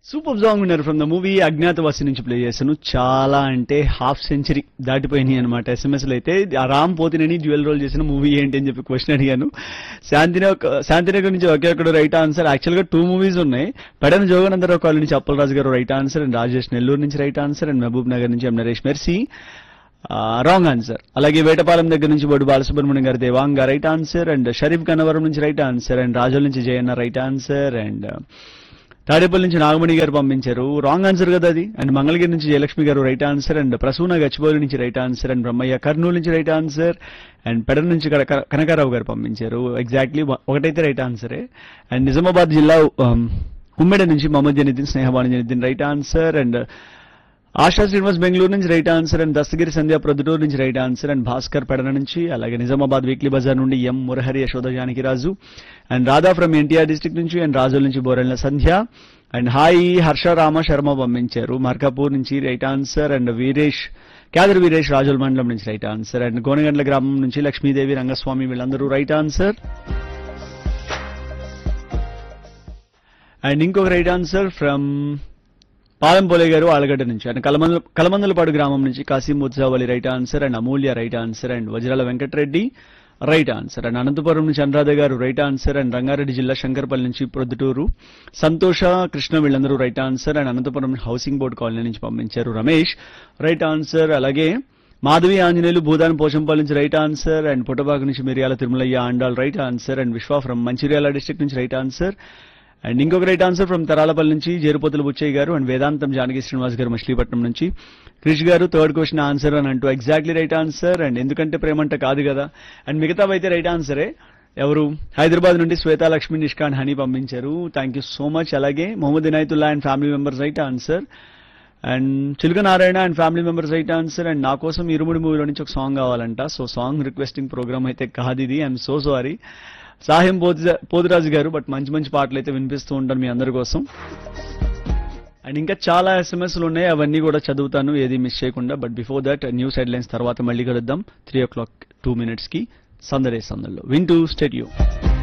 super song విన్నారు from the movie Agnyaathavaasi నుంచి ప్లే చేశాను చాలా అంటే హాఫ్ సెంచరీ దాటిపోయినాయి అనమాట ఎస్ఎంఎస్లు అయితే ఆ రామ్ పోతినేని డ్యూయల్ రోల్ చేసిన మూవీ ఏంటి అని చెప్పి క్వశ్చన్ అడిగాను శాంతినగర్ శాంతినగర్ నుంచి ఒకే ఒకటి రైట్ ఆన్సర్ యాక్చువల్ గా టూ మూవీస్ ఉన్నాయి పెడన జోగనందరావు కాలనీ నుంచి Appalaraju garu right answer and Rajesh Nellore నుంచి right answer and Mahabubnagar నుంచి M Naresh Mercy wrong answer అలాగే వేటపాలెం దగ్గర నుంచి Boddu Balasubrahmanyam garu Devanga right answer and Sharif Gannavaram నుంచి రైట్ ఆన్సర్ అండ్ రాజోల్ నుంచి Jayanna right answer and Tadepalli నుంచి నాగమణి గారు పంపించారు రాంగ్ ఆన్సర్ కదా అది అండ్ మంగళగిరి నుంచి Jayalakshmi garu right answer and Prasuna Gachibowli నుంచి right answer and Brahmayya Kurnool నుంచి రైట్ ఆన్సర్ అండ్ పెడల నుంచి కనక- కనకారావు గారు పంపించారు ఎగ్జాక్ట్లీ ఒకటైతే రైట్ ఆన్సరే అండ్ నిజామాబాద్ జిల్లా um, ఉమ్మెడ నుంచి Mohammed Janiddin Snehabanu Janiddin right answer and Asha Srinivas Bengaluru నుంచి right answer and Dastagiri Sandhya Proddatur నుంచి right answer and Bhaskar Pedana నుంచి అలాగే నిజామాబాద్ వీక్లీ బజార్ నుండి M Murahari Yashoda Janakiraju and Radha from NTR district నుంచి అండ్ రాజుల నుంచి బోరెల్ల సంధ్య అండ్ హాయ్ హర్ష రామ శర్మ పంపించారు మార్కాపూర్ నుంచి right answer and Veeresh Kyadar Veeresh Rajula మండలం నుంచి రైట్ ఆన్సర్ అండ్ గోనగండ్ల గ్రామం నుంచి లక్ష్మీదేవి రంగస్వామి వీళ్ళందరూ రైట్ ఆన్సర్ అండ్ ఇంకొక right answer from Palampole garu Alagadda నుంచి అండ్ కలమందల కలమందలపాడు గ్రామం నుంచి Kasim Mutsavali right answer and Amulya right answer and Vajrala Venkatareddy right answer and Anantapuram నుంచి అనురాధ గారు రైట్ ఆన్సర్ అండ్ రంగారెడ్డి జిల్లా శంకర్పల్లి నుంచి ప్రొద్దుటూరు సంతోష కృష్ణ వీళ్ళందరూ right answer and Anantapuram housing board colony నుంచి పంపించారు రమేష్ రైట్ ఆన్సర్ అలాగే మాధవి ఆంజనేయులు భూదాన్ పోచంపల్లి నుంచి రైట్ ఆన్సర్ అండ్ పుట్టబాకు నుంచి Miriyala Tirumalayya Andal right answer and Vishwa from Mancherial district నుంచి రైట్ ఆన్సర్ అండ్ ఇంకొక రైట్ ఆన్సర్ ఫ్రమ్ తరాలపల్లి నుంచి జేరుపోతుల బుచ్చయ్య గారు అండ్ వేదాంతం జానకి శ్రీనివాస్ గారు మచిలీపట్నం నుంచి క్రిష్ గారు థర్డ్ క్వశ్చన్ ఆన్సర్ అని అంటూ ఎగ్జాక్ట్లీ రైట్ ఆన్సర్ అండ్ ఎందుకంటే ప్రేమంట కాదు కదా అండ్ మిగతా అయితే రైట్ ఆన్సరే ఎవరు హైదరాబాద్ నుండి శ్వేతా లక్ష్మి నిష్కాన్ హనీ పంపించారు థ్యాంక్ యూ సో మచ్ అలాగే Mohammed Inayatullah and family members right answer and Chiluka Narayana and family members right answer and నా కోసం ఇరుముడి మూవీలో నుంచి ఒక సాంగ్ కావాలంట సో సాంగ్ రిక్వెస్టింగ్ ప్రోగ్రామ్ అయితే కాదు ఇది ఐఎమ్ సో సారీ సాహిం పోతు- పోతురాజు గారు బట్ మంచి మంచి పాటలు అయితే వినిపిస్తూ ఉంటాను మీ అందరి కోసం అండ్ ఇంకా చాలా ఎస్ఎంఎస్లు ఉన్నాయి అవన్నీ కూడా చదువుతాను ఏది మిస్ చేయకుండా but before that news headlines తర్వాత మళ్ళీ కలుద్దాం three o'clock two minutes కి సందడే సందడిలో వింటూ స్టేడియో